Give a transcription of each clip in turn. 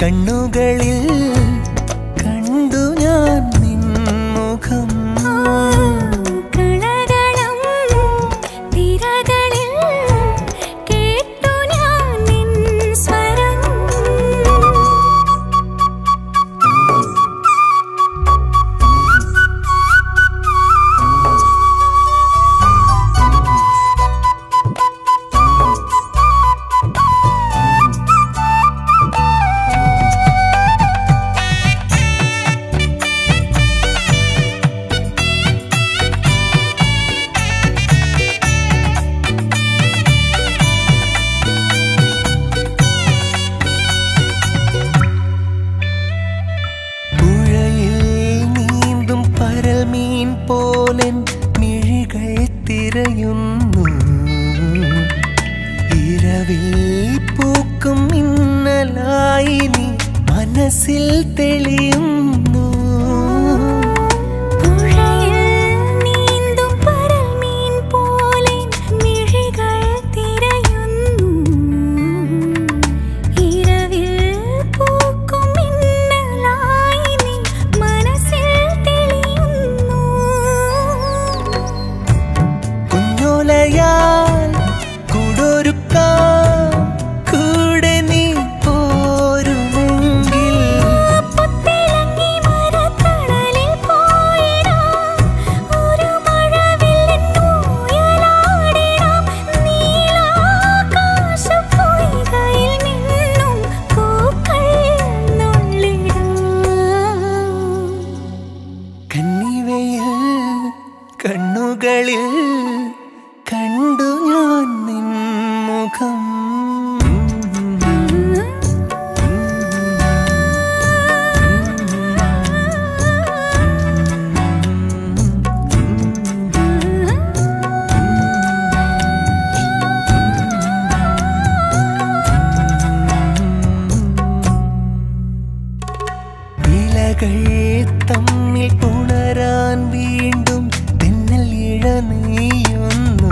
കണ്ണുകളിൽ കണ്ടു ഞാൻ നിൻമുഖം കളകളം തിരകളിൽ കേട്ടു ഞാൻ നിൻ സ്വരം പുഴയിൽ നീന്തും പരൽ മീൻ പോലൻ മിഴികൾ തിരയുന്നു ഇരവിൽ പൂക്കും മിന്നലായി നീ മനസ്സിൽ തെളിയുന്നു പുഴയിൽ നീന്തും പരൽ മീൻ പോലെ മിഴികൾ തിരയുന്നു ഇരവിൽ പൂക്കും മിന്നലായി നീ മനസ്സിൽ തെളിയുന്നു കുഞ്ഞോലയാൽ കൂടൊരുക്കാം കൂടെ നീ പോരുമെങ്കിൽ പുത്തിളങ്ങി മരത്തണലിൽ പോയിടാം ഒരു മഴവില്ലിൻ ഊയലാടിടാം നീലാകാശപ്പൊയ്കയിൽ നിന്നും പൂക്കൾ നുള്ളിടാം കന്നിവയിൽ കണ്ണുകളിൽ കണ്ടു ഞാൻ നിൻ മുഖം ഇലകൾ തമ്മിൽ പുണരാൻ വീണ്ടും തെന്നൽ ഇഴ നെയ്യുന്നു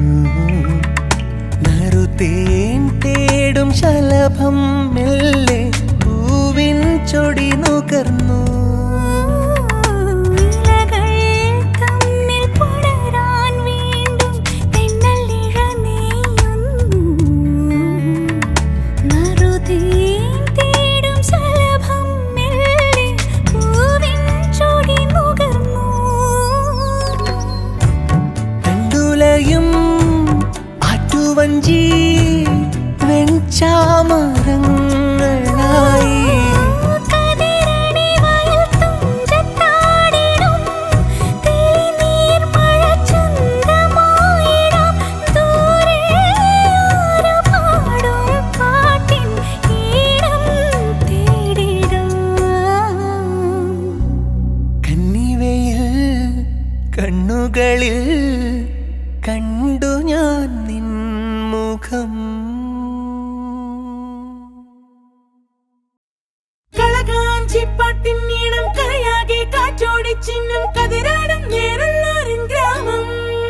നറുതേൻ തേടും ശലഭം മെല്ലെ പൂവിൻ ചൊടി നുകർന്നു ഇലകൾ തമ്മിൽ പുണരാൻ വീണ്ടും തെന്നലിഴ നെയ്യുന്നു നറുതേൻ തേടും ശലഭം മെല്ലെ പൂവിൻ ചൊടി നുകർന്നു കണ്ടുലയും ആറ്റുവഞ്ചി വെഞ്ചാമരങ്ങളായി കതിരണി വയൽ തുഞ്ചത്താടിടും തെളിനീർ മഴച്ചന്തമായിടാം ദൂരെ ആരോ പാടും പാട്ടിൻ ഈണം തേടിടാം കന്നിവയിൽ കണ്ണുകളിൽ കണ്ടു ഞാൻ നിൻ മുഖം കളകാഞ്ചിപ്പാട്ടിൻ നീളം കരയാകെ കാറ്റോടിച്ചിന്നും കതിരാടും നേരുള്ളോരിൻ ഗ്രാമം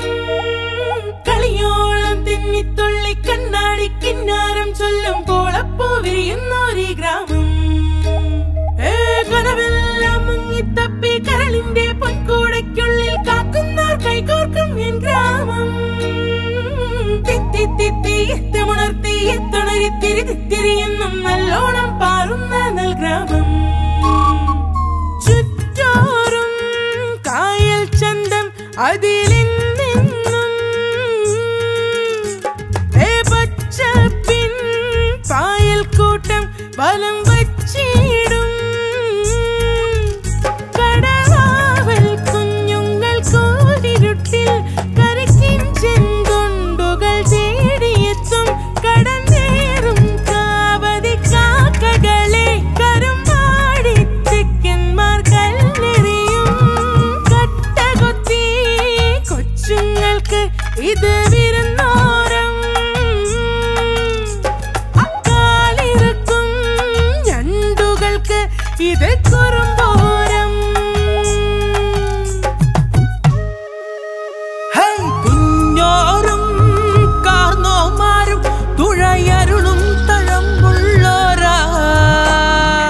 കളിയോളം തെന്നിത്തുള്ളി കണ്ണാടി കിന്നാരം ചൊല്ലും കോളപ്പൂ വിരിയുന്നോരീ ഗ്രാമം ഏ കനവെല്ലാം മുങ്ങിത്തപ്പി കരളിന്റെ പൊൻകൂടയ്ക്കുള്ളിൽ കാക്കുന്നോർ കൈകോർക്കും എൻ ഗ്രാമം തിത്തി തിത്തി എത്തമുണർത്തി എത്തുണരി തിരി തിരിയെന്നും നല്ലോണം പാറുന്ന നൽഗ്രാമം ചുറ്റോറും കായൽ ചന്തം അതിലെന്നെന്നും ഏ പച്ചപ്പിൻ പായൽ കൂട്ടം വലം വച്ചിടും കടവാവൽ കുഞ്ഞുങ്ങൾ കോടിരുട്ടിൽ കരക്കിൻ ചെങ്കൊണ്ടുകൾ തേടിയെത്തും കടന്നേറും കാവതി കാക്കകളെ കരുമാടി തെക്കന്മാർ കല്ലെറിയും കട്ടകൊത്തി കൊച്ചുങ്ങൾക്ക് ഇത് വിരുന്നോരം അക്കാലിറക്കും ഞണ്ടുകൾക്ക് ഇത് കുറുമ്പോരം ഹൈ കുഞ്ഞോറും കാർന്നോമാരും തുഴയരുളും തഴമ്പുള്ളോരാ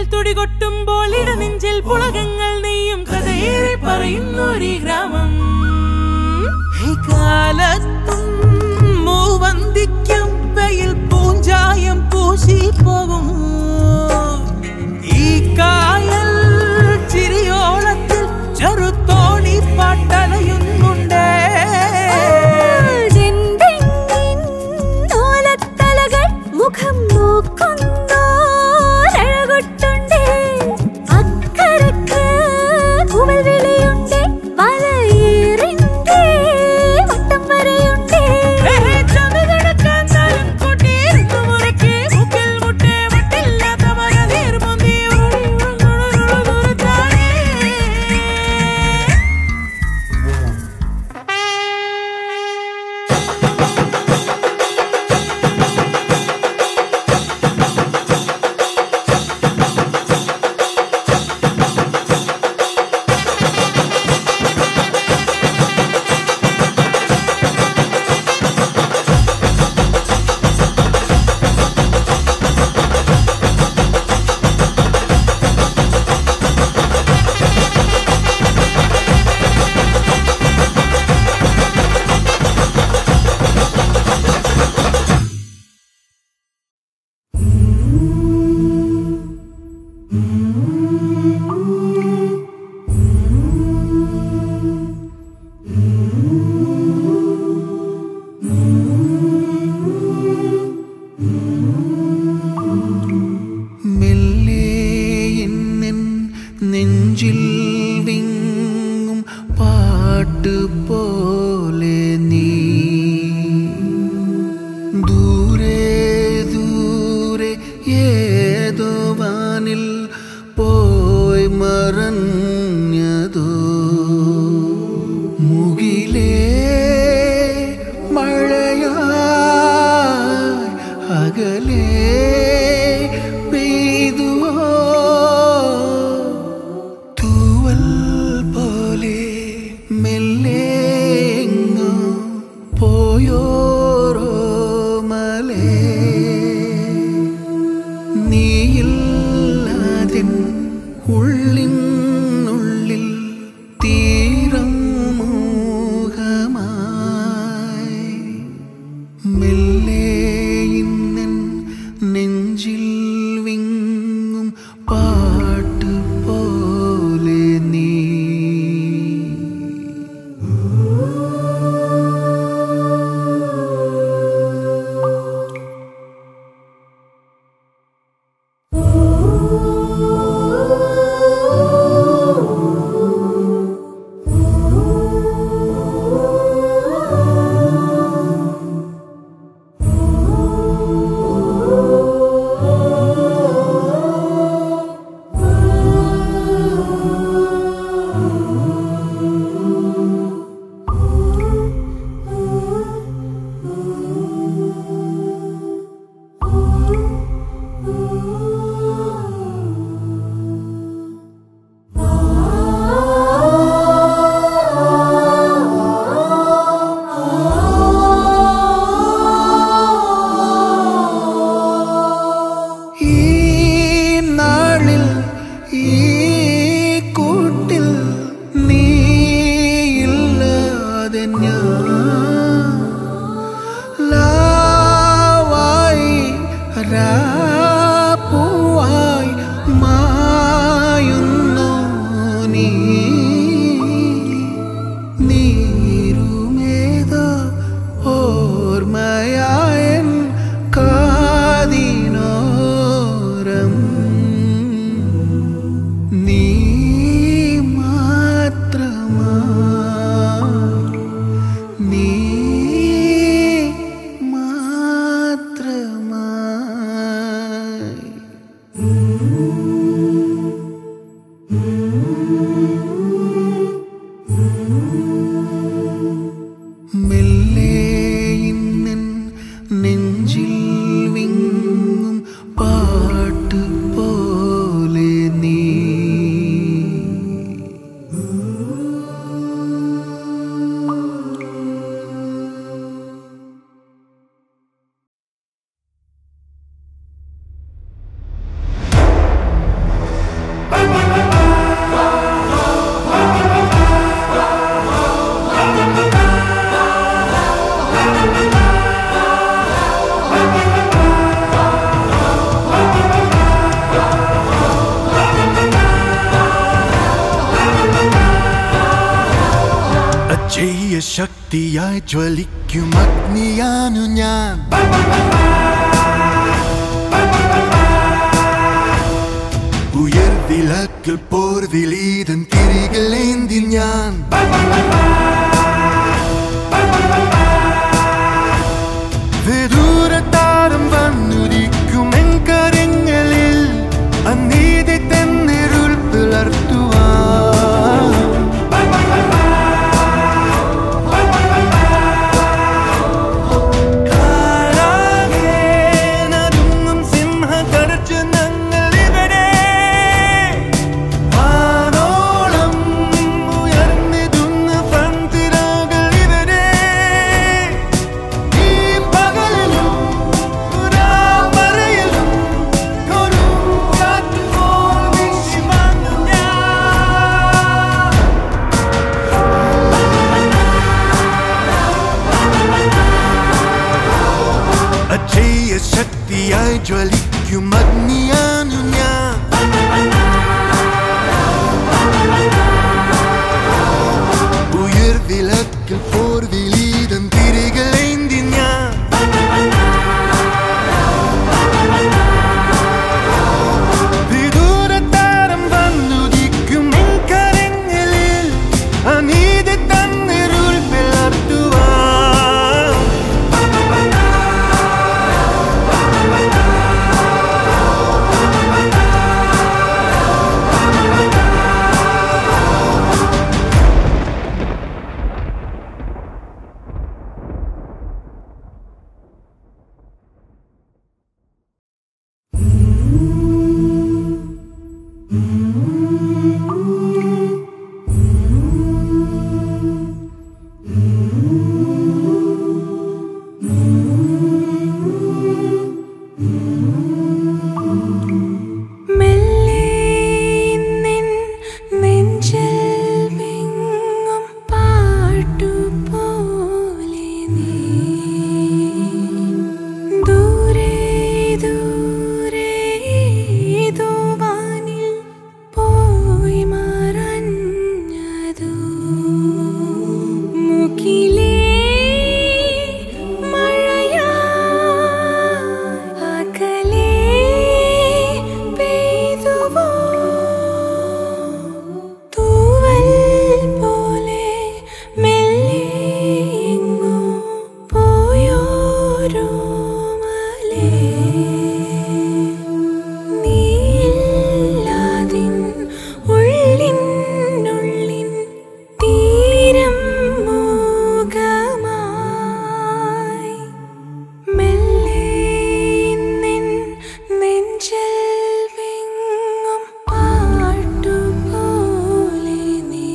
തുടികൊട്ടുമ്പോൾ ഇടനെഞ്ചിൽ പുളകങ്ങൾ നെയ്യും കഥയേറെ പറയുന്നൊരു ഗ്രാമം ഈ കാലത്തും മൂവന്തിക്കും വെയിൽ പൂഞ്ചായം പൂശി പോകും ഈ കായൽ ചിരിയോളത്തിൽ ചെറുത്തോണി പാട്ടലയുന്നുണ്ടേ ജന്തെങ്ങിൻ ഓലത്തലകൾ മുഖം നോക്കുന്നോരഴകൊട്ടുണ്ടേ. അക്കരക്ക് കൂവൽ വിളിയുണ്ടേ. വലയേറിൻ്റെ വട്ടം വരെയുണ്ടേ. ചന്ദ്രകടക്കാൻ താരം കൂട്ടി മുറക്കി മുക്കിൽ മുട്ടേ വട്ടില്ലാത്ത മകതീർ പൊന്തി ഓടി ഉറങ്ങുന്ന ദൂരത്താണേ മെല്ലെ എന്നെൻ നെഞ്ചിൽ വിങ്ങും പാട്ട് പോലെ നീ ദൂരെ ദൂരെ ഏതോ വാനിൽ പോയി മറഞ്ഞതോ മുകിലേ മഴയായി അകലേ പെയ്തുവോ തൂവൽ പോലെ മെല്ലെ എങ്ങോ പോയോരോ മലേ നീയില്ലാതിൻ ഉള്ളിനുള്ളിൽ തീരം മോഹമായി മെല്ലെ ഇന്നൻ നെഞ്ചിൽ വിങ്ങും പാട്ട് പോലെ നീ ആ ശക്തിയായി ജ്വലിക്കും അഗ്നിയാനു ഞാൻ ഉയർവിളക്കിൽ പോർവിലീതൻ തിരികളേന്തി ഞാൻ വിദൂരത്താരം വന്നുരിക്കും എൻകരങ്ങളിൽ അനീതി തന്നിരുൾ പിളർത്തുവാൻ കാലാകേനടുങ്ങും സിംഹഗർജനങ്ങളിവിടെ. വാനോളം ഉയർന്നിടുന്ന പന്തിരകളിവിടെ. ഈ പകലിലും രാമറയിലും കൊടുങ്കാറ്റുപോൽ വീശിമങ്ങും ഞാൻ. അജയ ശക്തിയായി ജ്വലിക്കും അഗ്നിയാനു ഞാൻ ഉയർവിളക്കിൽ പോർവിലീതൻ തിരികളേന്തി ഞാൻ വിദൂരത്താരം വന്നുദിക്കും നിൻ കരങ്ങളിൽ അനീതി തന്നിരുൾ പിളർത്തുവാൻ മെല്ലെ നിൻ നെഞ്ചിൽ വിങ്ങും പാട്ടുപോലെ നീ ദൂരെ ദൂരെ ഏതോ വാനിൽ പോയി മറഞ്ഞതു മുകിലേ മഴയാ അകലേ പെയ്തുവോ തൂവൽ പോലെ മെല്ലെ എങ്ങോ പോയോരോ മലേ നീയില്ലാതിൻ ഉള്ളിനുള്ളിൻ തീരം മൂകമായി മെല്ലെ നിൻ നെഞ്ചിൽ വിങ്ങും പാട്ടുപോലെ നീ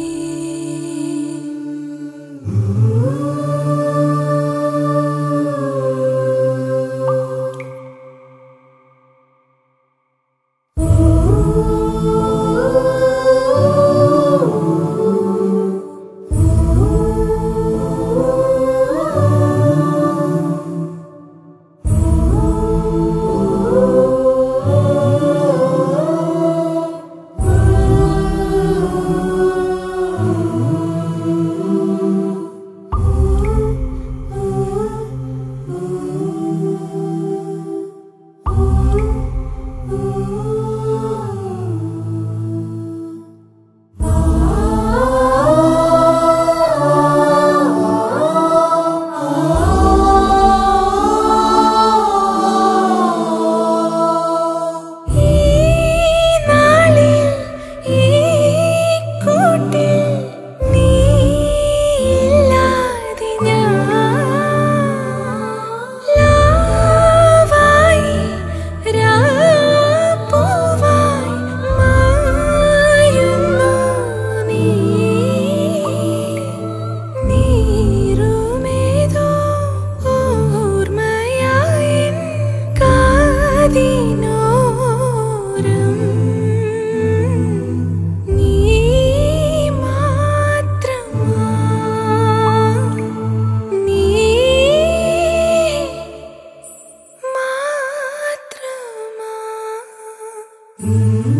ഈ നാളിൽ ഈ കൂട്ടിൽ നീയില്ലാതെ ഞാൻ ലാവായി രാപ്പൂവായി മായുന്നു നീ നീറുമേതോ ഓർമ്മയായൻ കാതിനോരം നീ മാത്രമാ നീ മാത്രമാ